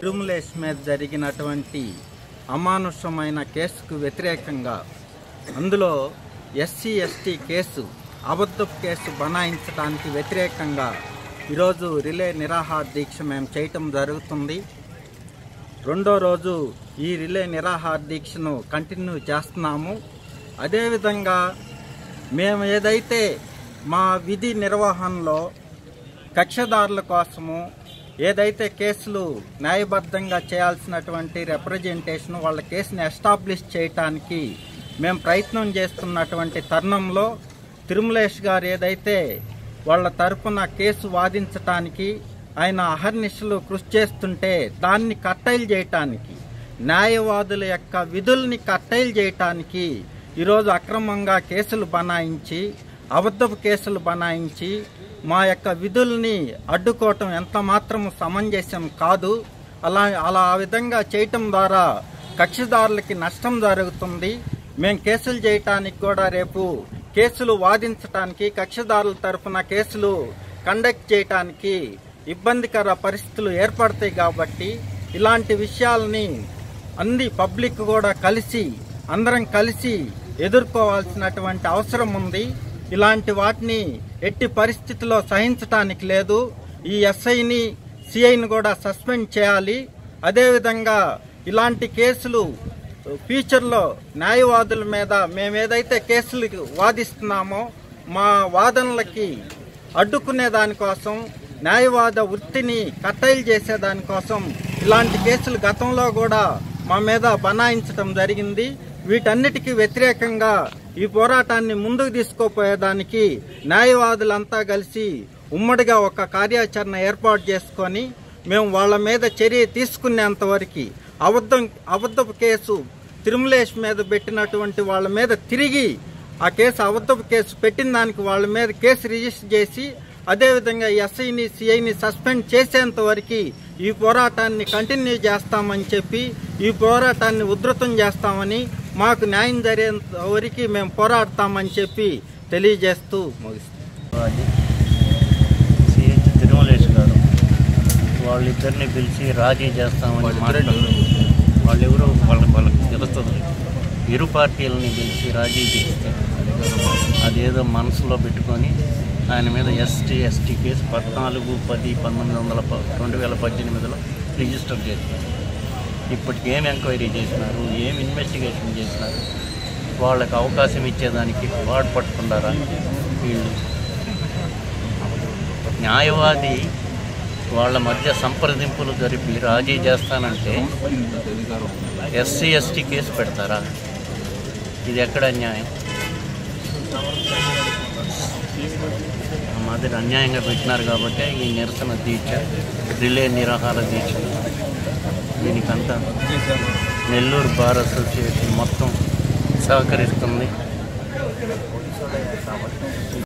తిరుమలేష్ మీద జరిగినటువంటి అమానుషమైన కేసుకు వ్యతిరేకంగా అందులో ఎస్సీ ఎస్టీ కేసు అబద్ధపు కేసు బనాయించడానికి వ్యతిరేకంగా ఈరోజు రిలే నిరాహార దీక్ష మేము చేయటం జరుగుతుంది రెండో రోజు ఈ రిలే నిరాహార దీక్షను కంటిన్యూ చేస్తున్నాము అదేవిధంగా మేము ఏదైతే మా విధి నిర్వహణలో కక్షదారుల కోసము ఏదైతే కేసులు న్యాయబద్ధంగా చేయాల్సినటువంటి రిప్రజెంటేషన్ వాళ్ళ కేసుని ఎస్టాబ్లిష్ చేయటానికి మేము ప్రయత్నం చేస్తున్నటువంటి తరుణంలో తిరుమలేష్ గారు ఏదైతే వాళ్ళ తరపున కేసు వాదించటానికి ఆయన అహర్నిశలు కృషి చేస్తుంటే దాన్ని కట్టైలు చేయటానికి న్యాయవాదుల యొక్క విధుల్ని కట్టైలు చేయటానికి ఈరోజు అక్రమంగా కేసులు బనాయించి అబద్ధపు కేసులు బనాయించి మా యొక్క విధుల్ని అడ్డుకోవటం ఎంత మాత్రము సమంజసం కాదు అలా అలా ఆ విధంగా చేయటం ద్వారా కక్షిదారులకి నష్టం జరుగుతుంది మేము కేసులు చేయటానికి కూడా రేపు కేసులు వాదించటానికి కక్షిదారుల తరఫున కేసులు కండక్ట్ చేయటానికి ఇబ్బందికర పరిస్థితులు ఏర్పడతాయి కాబట్టి ఇలాంటి విషయాల్ని అన్ని పబ్లిక్ కూడా కలిసి అందరం కలిసి ఎదుర్కోవాల్సినటువంటి అవసరం ఉంది ఇలాంటి వాటిని ఎట్టి పరిస్థితిలో సహించటానికి లేదు ఈ ఎస్ఐని సిఐని కూడా సస్పెండ్ చేయాలి అదేవిధంగా ఇలాంటి కేసులు ఫ్యూచర్లో న్యాయవాదుల మీద మేము ఏదైతే కేసులు వాదిస్తున్నామో మా వాదనలకి అడ్డుకునే దానికోసం న్యాయవాద వృత్తిని కట్టైలు చేసే దానికోసం ఇలాంటి కేసులు గతంలో కూడా మా మీద బనాయించడం జరిగింది వీటన్నిటికీ వ్యతిరేకంగా ఈ పోరాటాన్ని ముందుకు తీసుకుపోయేదానికి న్యాయవాదులంతా కలిసి ఉమ్మడిగా ఒక కార్యాచరణ ఏర్పాటు చేసుకొని మేము వాళ్ళ మీద చర్య తీసుకునేంత వరకు అబద్ధం అబద్ధపు కేసు తిరుమలేష్ మీద పెట్టినటువంటి వాళ్ళ మీద తిరిగి ఆ కేసు అబద్ధపు కేసు పెట్టిన దానికి వాళ్ళ మీద కేసు రిజిస్టర్ చేసి అదేవిధంగా ఎస్ఐని సిఐని సస్పెండ్ చేసేంత వరకు ఈ పోరాటాన్ని కంటిన్యూ చేస్తామని చెప్పి ఈ పోరాటాన్ని ఉధృతం చేస్తామని మాకు న్యాయం జరిగేంత వరకు మేము పోరాడతామని చెప్పి తెలియజేస్తూ ముగిస్తాం అది సిహెచ్ తిరుమలేష్ గారు వాళ్ళిద్దరిని పిలిచి రాజీ చేస్తామని మాట్లాడారు వాళ్ళెవరో వాళ్ళ వాళ్ళకి తెలుస్తుంది ఇరు పార్టీలని పిలిచి రాజీ చేస్తే అదేదో మనసులో పెట్టుకొని ఆయన మీద ఎస్టీ ఎస్టీ కేసు పద్నాలుగు పది పంతొమ్మిది వందల ప- రెండు వేల పద్దెనిమిదిలో రిజిస్టర్ చేశారు ఇప్పటికి ఏం ఎంక్వైరీ చేసినారు ఏం ఇన్వెస్టిగేషన్ చేసినారు వాళ్ళకి అవకాశం ఇచ్చేదానికి వాడు పట్టుకుంటారా వీళ్ళు న్యాయవాది వాళ్ళ మధ్య సంప్రదింపులు జరిపి రాజీ చేస్తానంటే ఎస్సీ ఎస్టీ కేసు పెడతారా ఇది ఎక్కడ అన్యాయం ఆ మాదిరి అన్యాయంగా పెట్టినారు కాబట్టి ఈ నిరసన దీక్ష రిలే నిరాహార దీక్ష దీనికంతా నెల్లూరు బార్ అసోసియేషన్ మొత్తం సహకరిస్తుంది